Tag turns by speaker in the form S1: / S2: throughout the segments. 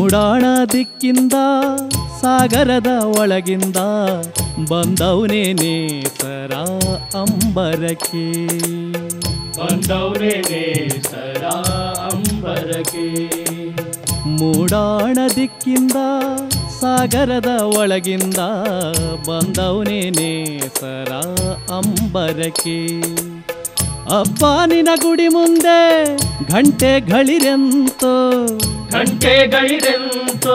S1: ಮೂಡಾಣ ದಿಕ್ಕಿಂದ ಸಾಗರದ ಒಳಗಿಂದ ಬಂದವನೇ ನೇಸರ ಅಂಬರಕ್ಕೆ
S2: ಬಂದವ್ರೆ ನೇಸರ ಅಂಬರಕ್ಕೆ
S1: ಮೂಡಾಣ ದಿಕ್ಕಿಂದ ಸಾಗರದ ಒಳಗಿಂದ ಬಂದವನೇ ನೇಸರ ಅಂಬರಕ್ಕೆ ಅಪ್ಪ ನಿನ ಗುಡಿ ಮುಂದೆ ಘಂಟೆ ಗಳಿರೆಂತೋ
S2: ಗಂಟೆಗಳಿರೆಂತೋ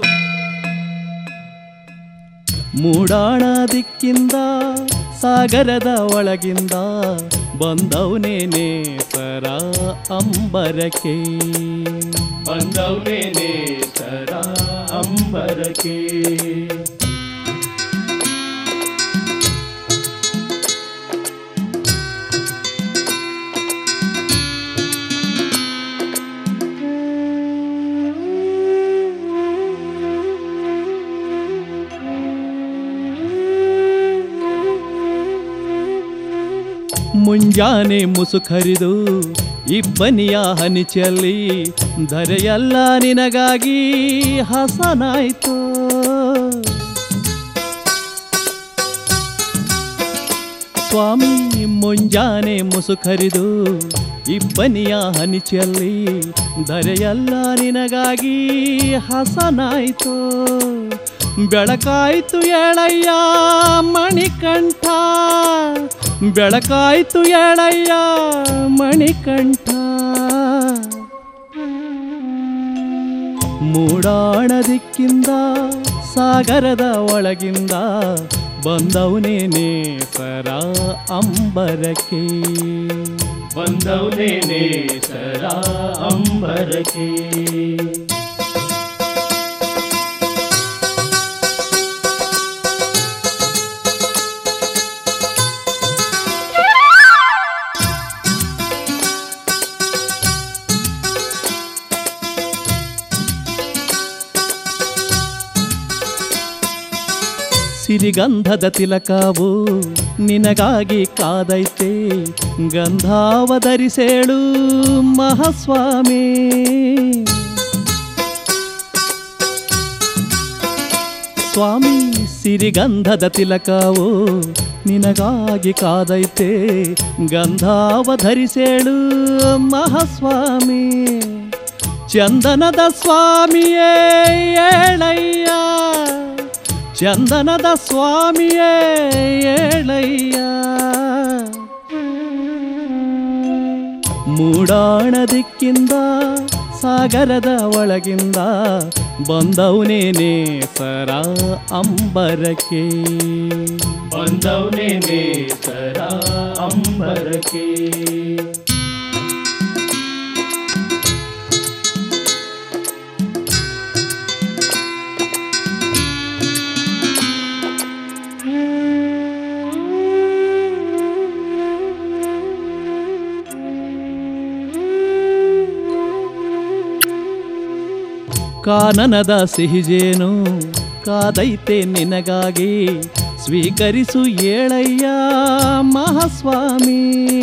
S1: ಮೂಡಾಣ ದಿಕ್ಕಿಂದ ಸಾಗರದ ಒಳಗಿಂದ ಬಂದವನೇ ನೇಸರ ಅಂಬರಕ್ಕೆ
S2: ಬಂದವ್ರೆ ನೇಸರ ಅಂಬರಕ್ಕೆ
S1: ಮುಂಜಾನೆ ಮುಸುಖರಿದು ಇಬ್ಬನಿಯ ಹನಿ ಚೆಲ್ಲಿ ಧರೆಯಲ್ಲ ನಿನಗಾಗಿ ಹಸನಾಯ್ತು ಸ್ವಾಮಿ ಮುಂಜಾನೆ ಮುಸುಖರಿದು ಇಬ್ಬನಿಯ ಹನಿ ಚೆಲ್ಲಿ ಧರೆಯಲ್ಲ ನಿನಗಾಗಿ ಹಸನಾಯ್ತು ಬೆಳಕಾಯ್ತು ಏಳಯ್ಯ ಮಣಿಕಂಠ ಬೆಳಕಾಯ್ತು ಏಳಯ್ಯ ಮಣಿಕಂಠ ಮೂಡಾಣ ದಿಕ್ಕಿಂದ ಸಾಗರದ ಒಳಗಿಂದ ಬಂದವನೇ ನೇಸರ ಅಂಬರಕ್ಕೆ
S2: ಬಂದವ್ರೆ ನೇಸರ ಅಂಬರಕ್ಕೆ
S1: ಸಿರಿಗಂಧದ ತಿಲಕವು ನಿನಗಾಗಿ ಕಾದೈತೆ ಗಂಧಾವಧರಿಸೇಳು ಮಹಾಸ್ವಾಮಿ ಸ್ವಾಮಿ ಸಿರಿಗಂಧದ ತಿಲಕವು ನಿನಗಾಗಿ ಕಾದೈತೆ ಗಂಧಾವಧರಿಸೇಳು ಮಹಾಸ್ವಾಮಿ ಚಂದನದ ಸ್ವಾಮಿಯೇ ಏಳಯ್ಯ ಚಂದನದ ಸ್ವಾಮಿಯೇ ಏಳಯ್ಯ ಮೂಡಾಣ ದಿಕ್ಕಿಂದ ಸಾಗರದ ಒಳಗಿಂದ ಬಂದವನೇ ನೇಸರ ಅಂಬರಕ್ಕೆ
S2: ಬಂದವ್ರೆ ನೇಸರ ಅಂಬರಕ್ಕೆ
S1: ಕಾನನದ ಸಿಹಿಜೇನು ಕಾದೈತೆ ನಿನಗಾಗಿ ಸ್ವೀಕರಿಸು ಏಳಯ್ಯ ಮಹಾಸ್ವಾಮಿ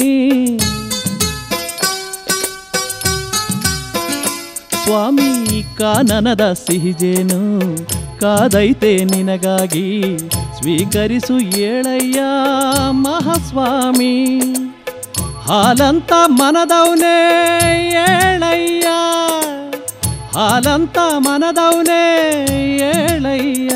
S1: ಸ್ವಾಮಿ ಕಾನನದ ಸಿಹಿಜೇನು ಕಾದೈತೆ ನಿನಗಾಗಿ ಸ್ವೀಕರಿಸು ಏಳಯ್ಯ ಮಹಾಸ್ವಾಮಿ ಹಾಲಂತ ಮನದವನೇ ಏಳಯ್ಯ ಹಾಲಂತ ಮನದವನೇ ಏಳಯ್ಯ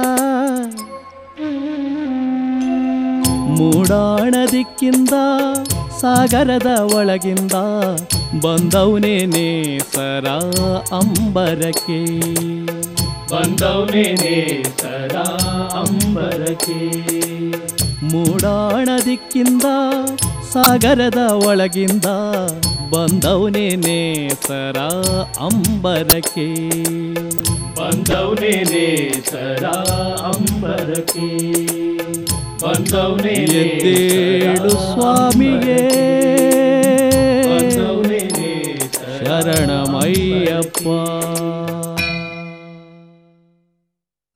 S1: ಮೂಡಾಣ ದಿಕ್ಕಿಂದ ಸಾಗರದ ಒಳಗಿಂದ ಬಂದವನೇ ನೇಸರ ಅಂಬರಕ್ಕೆ
S2: ಬಂದವ್ರೆ ನೇಸರ ಅಂಬರಕ್ಕೆ
S1: ಮೂಡಾಣ ದಿಕ್ಕಿಂದ ಸಾಗರದ ಒಳಗಿಂದ ಬಂದವನೇ ನೇಸರ ಅಂಬರಕ್ಕೆ
S2: ಬಂದವ್ರೆ ನೇಸರ ಅಂಬರಕ್ಕೆ ಬಂದವ್ರೆ
S1: ಎದ್ದೇಳು ಸ್ವಾಮಿಗೆ
S2: ಬಂದವ್ರೆ ನೇಸರ
S1: ಶರಣಮಯ್ಯಪ್ಪ